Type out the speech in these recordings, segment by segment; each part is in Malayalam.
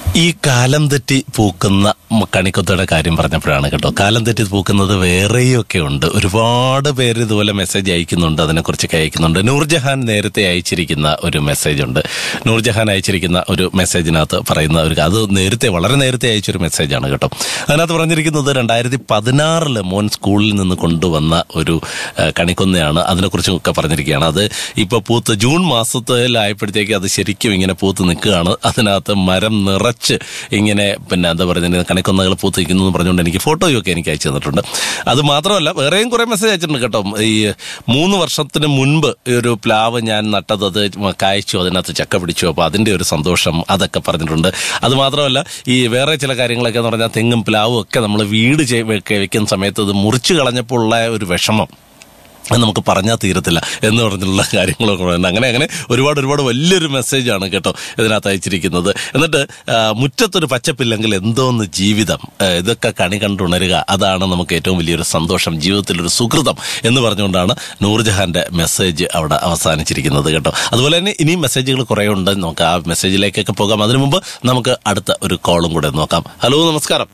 ഈ കാലം തെറ്റി പൂക്കുന്ന മ- കണിക്കൊത്തയുടെ കാര്യം പറഞ്ഞപ്പോഴാണ് കേട്ടോ കാലം തെറ്റി പൂക്കുന്നത് വേറെയൊക്കെ ഉണ്ട് ഒരുപാട് പേര് ഇതുപോലെ മെസ്സേജ് അയക്കുന്നുണ്ട് അതിനെക്കുറിച്ചൊക്കെ അയക്കുന്നുണ്ട് നൂർജഹാൻ നേരത്തെ അയച്ചിരിക്കുന്ന ഒരു മെസ്സേജ് ഉണ്ട് നൂർജഹാൻ അയച്ചിരിക്കുന്ന ഒരു മെസ്സേജിനകത്ത് പറയുന്ന ഒരു അത് നേരത്തെ വളരെ നേരത്തെ അയച്ചൊരു മെസ്സേജാണ് കേട്ടോ അതിനകത്ത് പറഞ്ഞിരിക്കുന്നത് രണ്ടായിരത്തി പതിനാറില് മോൻ സ്കൂളിൽ നിന്ന് കൊണ്ടുവന്ന ഒരു ആ, കണിക്കൊന്നയാണ് അതിനെക്കുറിച്ചൊക്കെ പറഞ്ഞിരിക്കുകയാണ് അത് ഇപ്പൊ പൂത്ത് ജൂൺ മാസത്തിലായപ്പോഴത്തേക്ക് അത് ശരിക്കും ഇങ്ങനെ പൂത്ത് നിൽക്കുകയാണ് അതിനകത്ത് മരം നിറച്ച് ഇങ്ങനെ പിന്നെ എന്താ പറയുന്നത് കണിക്കൊന്നകൾ പൂത്ത് നിൽക്കുന്നു എന്ന് പറഞ്ഞുകൊണ്ട് എനിക്ക് ഫോട്ടോയും ഒക്കെ എനിക്ക് അയച്ചു തന്നിട്ടുണ്ട് അത് മാത്രമല്ല വേറെയും കുറെ മെസ്സേജ് അയച്ചിട്ടുണ്ട് കേട്ടോ ഈ മൂന്ന് വർഷത്തിന് മുൻപ് ഈ ഒരു പ്ലാവ് ഞാൻ നട്ടത് അത് കായ്ച്ചു അതിനകത്ത് ചക്ക പിടിച്ചു അപ്പോൾ അതിന്റെ ഒരു സന്തോഷം അതൊക്കെ പറഞ്ഞിട്ടുണ്ട് അത് മാത്രമല്ല ഈ വേറെ ചില കാര്യങ്ങളൊക്കെ എന്ന് പറഞ്ഞാൽ തെങ്ങും പ്ലാവും ഒക്കെ നമ്മൾ വീട് ചെയ്- വെക്ക- വെക്കുന്ന സമയത്ത് അത് മുറിച്ചു കളഞ്ഞപ്പോൾ ഉള്ള ഒരു വിഷമം അത് നമുക്ക് പറഞ്ഞാൽ തീരത്തില്ല എന്ന് പറഞ്ഞിട്ടുള്ള കാര്യങ്ങളൊക്കെ ഉണ്ട് അങ്ങനെ അങ്ങനെ ഒരുപാട് ഒരുപാട് വലിയൊരു മെസ്സേജാണ് കേട്ടോ ഇതിനകത്ത് അയച്ചിരിക്കുന്നത് എന്നിട്ട് ആ, മുറ്റത്തൊരു പച്ചപ്പില്ലെങ്കിൽ എന്തോന്ന് ജീവിതം ആ, ഇതൊക്കെ കണി കണ്ടുണരുക അതാണ് നമുക്ക് ഏറ്റവും വലിയൊരു സന്തോഷം ജീവിതത്തിലൊരു സുഹൃതം എന്ന് പറഞ്ഞുകൊണ്ടാണ് നൂർജഹാന്റെ മെസ്സേജ് അവിടെ അവസാനിച്ചിരിക്കുന്നത് കേട്ടോ അതുപോലെ തന്നെ ഇനിയും മെസ്സേജുകൾ കുറേ ഉണ്ട് നമുക്ക് ആ മെസ്സേജിലേക്കൊക്കെ പോകാം അതിനു മുമ്പ് നമുക്ക് അടുത്ത ഒരു കോളും കൂടെ നോക്കാം ഹലോ നമസ്കാരം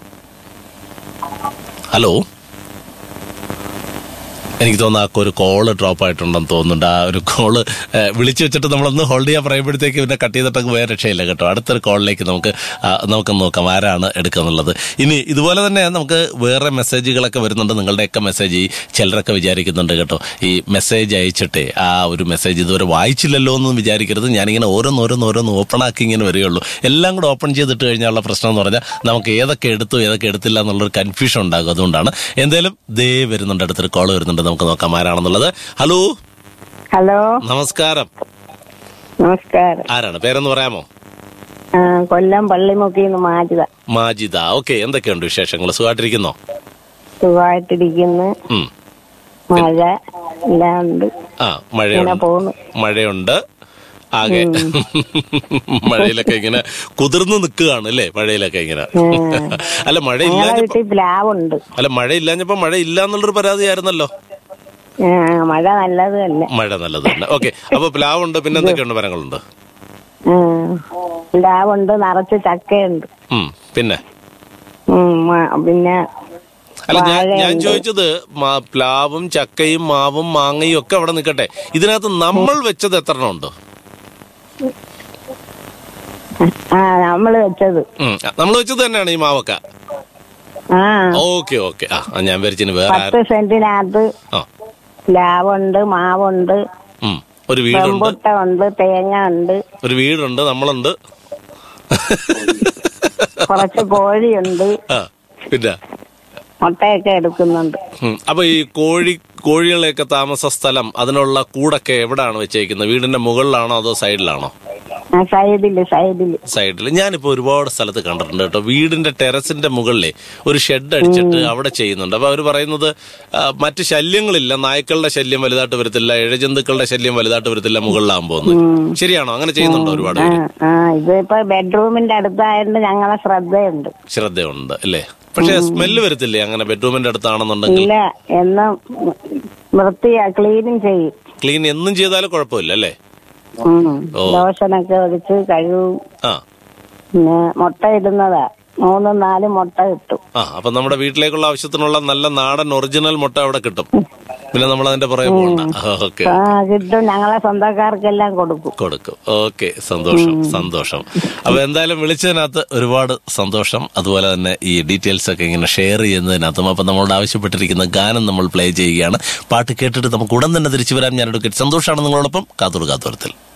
ഹലോ എനിക്ക് തോന്നുന്നു ആ ഒരു കോള് ഡ്രോപ്പ് ആയിട്ടുണ്ടെന്ന് തോന്നുന്നുണ്ട് ആ ഒരു കോള് വിളിച്ചു വെച്ചിട്ട് നമ്മളൊന്ന് ഹോൾഡ് ചെയ്യാൻ പറയുമ്പോഴത്തേക്ക് പിന്നെ കട്ട് ചെയ്തിട്ടൊക്കെ വേറെ രക്ഷയില്ല കേട്ടോ അടുത്തൊരു കോളിലേക്ക് നമുക്ക് ആ, നമുക്ക് നോക്കാം ആരാണ് എടുക്കുന്നുള്ളത് ഇനി ഇതുപോലെ തന്നെ നമുക്ക് വേറെ മെസ്സേജുകളൊക്കെ വരുന്നുണ്ട് നിങ്ങളുടെയൊക്കെ മെസ്സേജ് ഈ ചിലരൊക്കെ വിചാരിക്കുന്നുണ്ട് കേട്ടോ ഈ മെസ്സേജ് അയച്ചിട്ടേ ആ ഒരു മെസ്സേജ് ഇതുവരെ വായിച്ചില്ലല്ലോ എന്ന് വിചാരിക്കരുത് ഞാനിങ്ങനെ ഓരോന്ന് ഓരോന്ന് ഓരോന്ന് ഓപ്പൺ ആക്കി ഇങ്ങനെ വരികയുള്ളൂ എല്ലാം കൂടെ ഓപ്പൺ ചെയ്തിട്ട് കഴിഞ്ഞാലുള്ള പ്രശ്നം എന്ന് പറഞ്ഞാൽ നമുക്ക് ഏതൊക്കെ എടുത്തു ഏതൊക്കെ എടുത്തില്ല എന്നുള്ളൊരു കൺഫ്യൂഷൻ ഉണ്ടാകും അതുകൊണ്ടാണ് എന്തായാലും ദേ വരുന്നുണ്ട് അടുത്തൊരു കോൾ വരുന്നുണ്ട് നമുക്ക് നോക്കാം ആരാണെന്നുള്ളത് ഹലോ ഹലോ നമസ്കാരം നമസ്കാരം ആരാണ് പേരെന്ന് പറയാമോ ആ, കൊല്ലം പള്ളിമുക്കിന്ന് മാറ്റുക മാജിദ ഓക്കെ എന്തൊക്കെയുണ്ട് വിശേഷങ്ങൾ സുഖമായിട്ടിരിക്കുന്നോ സുഖമായിട്ടിരിക്കുന്നു ഉം. മഴ എല്ലാം ഉണ്ട് ആ ഇങ്ങനെ മഴയുണ്ട് പോകുന്നു മഴയുണ്ട് ആകെ മഴയിലൊക്കെ ഇങ്ങനെ കുതിർന്ന് നിൽക്കുകയാണ് അല്ലേ മഴയിലൊക്കെ ഇങ്ങനെ അല്ല മഴ ഞങ്ങളെ ഇല്ലാഞ്ഞപ്പോ വീട്ടിൽ പ്ലാവുണ്ട് അല്ല മഴ ഇല്ലാഞ്ഞപ്പോ മഴ ഇല്ല എന്നുള്ളൊരു പരാതിയായിരുന്നല്ലോ ആ, മഴ നല്ലതല്ല മഴ നല്ലത് തന്നെ ഓക്കെ അപ്പൊ പ്ലാവുണ്ട് പിന്നെ എന്തൊക്കെയുണ്ട് മരങ്ങളുണ്ട് ആ, പ്ലാവുണ്ട് നിറച്ച് ചക്കയുണ്ട് ഉം പിന്നെ ഉം, മ- പിന്നെ അല്ല ഞാൻ ഞാൻ വാഴയുണ്ട്. ചോദിച്ചത് മാ- പ്ലാവും ചക്കയും മാവും മാങ്ങയും ഒക്കെ അവിടെ നിൽക്കട്ടെ ഇതിനകത്ത് നമ്മൾ വെച്ചത് എത്ര എണ്ണം ഉണ്ട് ആ നമ്മള് വെച്ചത് നമ്മൾ വെച്ചത് തന്നെയാണ് ഈ മാവക്ക ആ ഓക്കെ ഓക്കെ ആ ആ, ഞാൻ വിചാരിച്ചിന് വേറെ പത്ത് ആരും സെന്റിനകത്ത് ആ പ്ലാവുണ്ട് മാവുണ്ട് ഉം. ഒരു വീടുണ്ട് റംബുട്ട ഉണ്ട് തേങ്ങ ഉണ്ട് ഒരു വീടുണ്ട് നമ്മളുണ്ട് കുറച്ച് കോഴിയുണ്ട് ആ പിന്നെ മുട്ടയൊക്കെ എടുക്കുന്നുണ്ട് ഉം. അപ്പൊ ഈ കോഴി കോഴികളെയൊക്കെ താമസ സ്ഥലം അതിനുള്ള കൂടൊക്കെ എവിടാണ് വെച്ചേക്കുന്നത് വീടിന്റെ മുകളിലാണോ അതോ സൈഡിലാണോ ആ സൈഡില് സൈഡില് സൈഡിൽ ഞാനിപ്പോ ഒരുപാട് സ്ഥലത്ത് കണ്ടിട്ടുണ്ട് കേട്ടോ വീടിന്റെ ടെറസിന്റെ മുകളിലെ ഒരു ഷെഡ് അടിച്ചിട്ട് അവിടെ ചെയ്യുന്നുണ്ട് അപ്പൊ അവർ പറയുന്നത് ആ, മറ്റ് ശല്യങ്ങളില്ല നായ്ക്കളുടെ ശല്യം വലുതായിട്ട് വരത്തില്ല ഇഴജന്തുക്കളുടെ ശല്യം വലുതായിട്ട് വരത്തില്ല മുകളിലാകുമ്പോ ശരിയാണോ അങ്ങനെ ചെയ്യുന്നുണ്ടോ ഒരുപാട് ആ പേര് ആ ഇതിപ്പോ ബെഡ്റൂമിന്റെ അടുത്തായതുകൊണ്ട് ഞങ്ങളെ ശ്രദ്ധയുണ്ട് ശ്രദ്ധയുണ്ട് അല്ലേ പക്ഷെ സ്മെല്ല് വരത്തില്ലേ അങ്ങനെ ബെഡ്റൂമിന്റെ അടുത്താണെന്നുണ്ടെങ്കിൽ ഇല്ല എന്നും വൃത്തിയാ ക്ലീനിങ് ചെയ്യും ക്ലീൻ എന്നും ചെയ്താലും കുഴപ്പമില്ല അല്ലേ ഉം. ഓ. ലോഷനൊക്കെ ഒഴിച്ച് കഴുകും ആ പിന്നെ മുട്ട ഇടുന്നതാ മൂന്നും നാലും മുട്ട കിട്ടും ആ അപ്പൊ നമ്മുടെ വീട്ടിലേക്കുള്ള ആവശ്യത്തിനുള്ള നല്ല നാടൻ ഒറിജിനൽ മുട്ട അവിടെ കിട്ടും പിന്നെ നമ്മൾ അതിന്റെ പുറകെ പോകണ്ട ഓക്കെ ആ കിട്ടും ഞങ്ങളെ സ്വന്തക്കാർക്കെല്ലാം കൊടുക്കും കൊടുക്കും ഓക്കെ സന്തോഷം സന്തോഷം അപ്പൊ എന്തായാലും വിളിച്ചതിനകത്ത് ഒരുപാട് സന്തോഷം അതുപോലെ തന്നെ ഈ ഡീറ്റെയിൽസ് ഒക്കെ ഇങ്ങനെ ഷെയർ ചെയ്യുന്നതിനകത്തും അപ്പൊ നമ്മളോട് ആവശ്യപ്പെട്ടിരിക്കുന്ന ഗാനം നമ്മൾ പ്ലേ ചെയ്യുകയാണ് പാട്ട് കേട്ടിട്ട് നമുക്ക് ഉടൻ തന്നെ തിരിച്ചു വരാൻ ഞാൻ എടുക്കട്ടെ സന്തോഷമാണ് നിങ്ങളോടൊപ്പം കാത്തോട് കാത്തോരത്തിൽ